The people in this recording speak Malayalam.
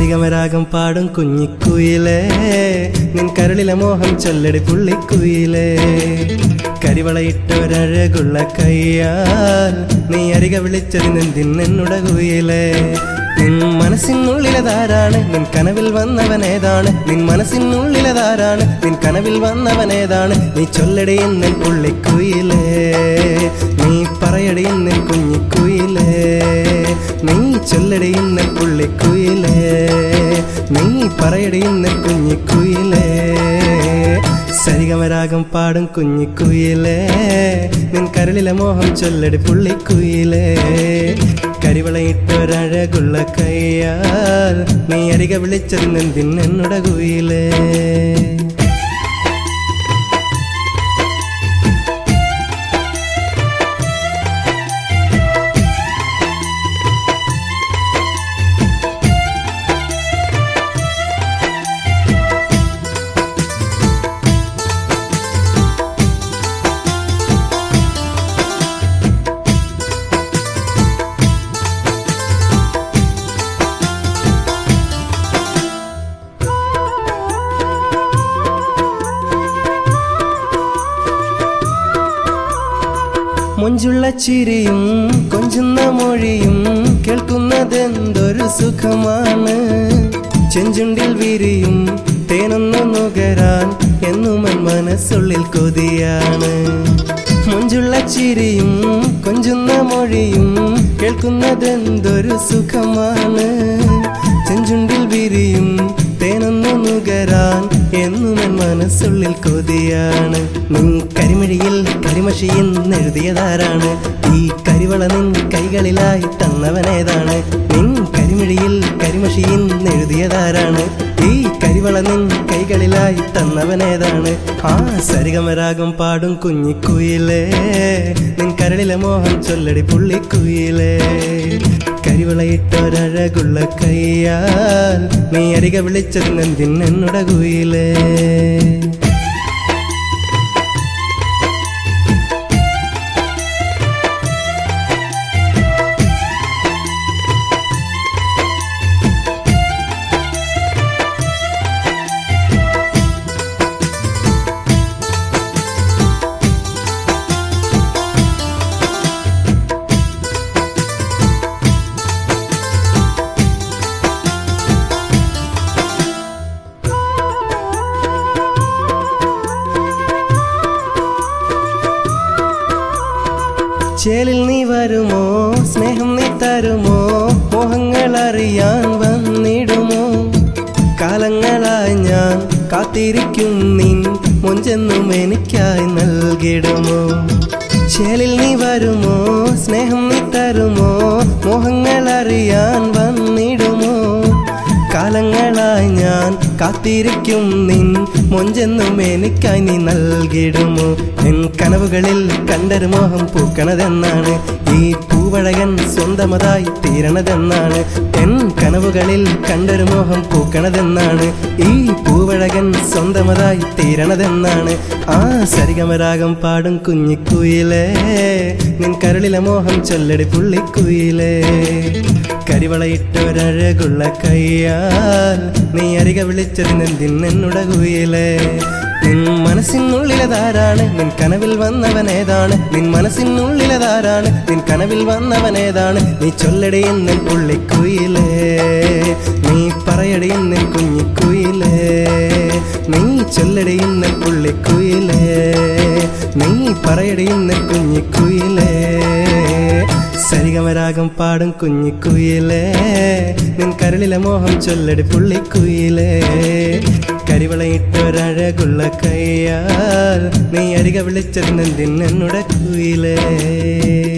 സരിഗമരാഗം പാടും കുഞ്ഞിക്കുയിലേ നിൻ കരളിലെ മോഹം ചൊല്ലടി പുള്ളിക്കുയിലേ കരിവളയിട്ടൊരഴകുള്ള കയ്യാൽ നീ അരിക വിളിച്ചതിനെന്തിന്നെന്നുട കുയിലേ നിൻ മനസ്സിനുള്ളിലതാരാണ് നിൻ കനവിൽ വന്നവനേതാണ് നിൻ മനസ്സിനുള്ളിലതാരാണ് നിൻ കനവിൽ വന്നവനേതാണ് നീ ചൊല്ലടി എന്നൻ പുള്ളിക്കുയിലേ നീ പറയടി എന്നൻ കുഞ്ഞിക്കുയിലേ നീ ചൊല്ലടി എന്നൻ പുള്ളിക്കുയിലേ നീ പറയടി എന്നൻ കുഞ്ഞിക്കുയിലേ സരിഗമരാഗം പാടും കുഞ്ഞിക്കുയിലേ നിൻ കരളിലെ മോഹം ചൊല്ലടി പുള്ളിക്കുയിലേ കരിവളയിട്ടൊരഴകുള്ള കയ്യാൽ നീ അരിക വിളിച്ചതിനെന്തിന്നെന്നുട കുയിലേ മൊഞ്ചുള്ള ചിരിയും കൊഞ്ചുന്ന മൊഴിയും കേൾക്കുന്നതെന്തൊരു സുഖമാണ് ചെഞ്ചുണ്ടിൽ വിരിയും തേനൊന്നു നുകരാൻ എന്നുമൻ മനസ്സുള്ളിൽ കൊതിയാണ് മൊഞ്ചുള്ള ചിരിയും കൊഞ്ചുന്ന മൊഴിയും കേൾക്കുന്നതെന്തൊരു സുഖമാണ് ചെഞ്ചുണ്ടിൽ വിരിയും തേനൊന്നു നുകരാൻ എന്നുമൻ മനസ്സുള്ളിൽ കൊതിയാണ് നിൻ കരിമിഴിയിൽ കരിമഷിയെന്നെഴുതിയതാരാണ് ഈ കരിവള നിൻ കൈകളിലായി തന്നവനേതാണ് നിൻ കരിമിഴിയിൽ കരിമഷിയെന്നെഴുതിയതാരാണ് ഈ കരിവള നിൻ കൈകളിലായി തന്നവനേതാണ് ആ സരിഗമരാഗം പാടും കുഞ്ഞിക്കുയിലേ നിൻ കരളിലെ മോഹം ചൊല്ലടി പുള്ളിക്കുയിലേ കരിവളയിട്ടൊരഴകുള്ള കയ്യാൽ നീ അരിക വിളിച്ചതിനെന്തിന്നെന്നുട കുയിലേ ചേലിൽ നീ വരുമോ സ്നേഹം നീ തരുമോ മോഹങ്ങൾ അറിയാൻ വന്നിടുമോ കാലങ്ങളായി ഞാൻ കാത്തിരിക്കും നിൻ മൊഞ്ചെന്നും എനിക്കായി നൽകിടുമോ ചേലിൽ നീ വരുമോ സ്നേഹം നീ തരുമോ മോഹങ്ങൾ അറിയാൻ വന്നിടുമോ കാലങ്ങളായി ഞാൻ കാത്തിരിക്കും നിൻ മൊഞ്ചെന്നും എനിക്കായി നീ നൽകിടുമോ എൻ കനവുകളിൽ കണ്ടൊരു മോഹം പൂക്കണതെന്നാണ് ഈ പൂവഴകൻ സ്വന്തമതായി തീരണതെന്നാണ് എൻ കനവുകളിൽ കണ്ടൊരു മോഹം പൂക്കണതെന്നാണ് ഈ പൂവഴകൻ സ്വന്തമതായി തീരണതെന്നാണ് ആ സരിഗമരാഗം പാടും കുഞ്ഞിക്കുയിലേ നിൻ കരളിലെ മോഹം ചൊല്ലടി പുള്ളിക്കുയിലേ കരിവളയിട്ടൊരഴകുള്ള കയ്യാൽ നീ അരിക വിളിച്ചതിനെന്തിന്നെന്നുട കുയിലേ നിൻ മനസ്സിനുള്ളിലതാരാണ് നിൻ കനവിൽ വന്നവനേതാണ് നിൻ മനസ്സിനുള്ളിലതാരാണ് നിൻ കനവിൽ വന്നവനേതാണ് നീ ചൊല്ലടി എന്നൻ പുള്ളിക്കുയിലേ നീ പറയടി എന്നൻ കുഞ്ഞിക്കുയിലേ നീ ചൊല്ലടി എന്നൻ പുള്ളിക്കുയിലേ നീ പറയടി എന്നൻ കുഞ്ഞിക്കുയിലേ സരിഗമരാഗം പാടും കുഞ്ഞിക്കുയിലേ നിൻ കരളിലെ മോഹം ചൊല്ലടി പുള്ളിക്കുയിലേ കരിവളയിട്ടൊരഴകുള്ള കയ്യാൽ നീ അരിക വിളിച്ചതിനെന്തിന്നെന്നുട കുയിലേ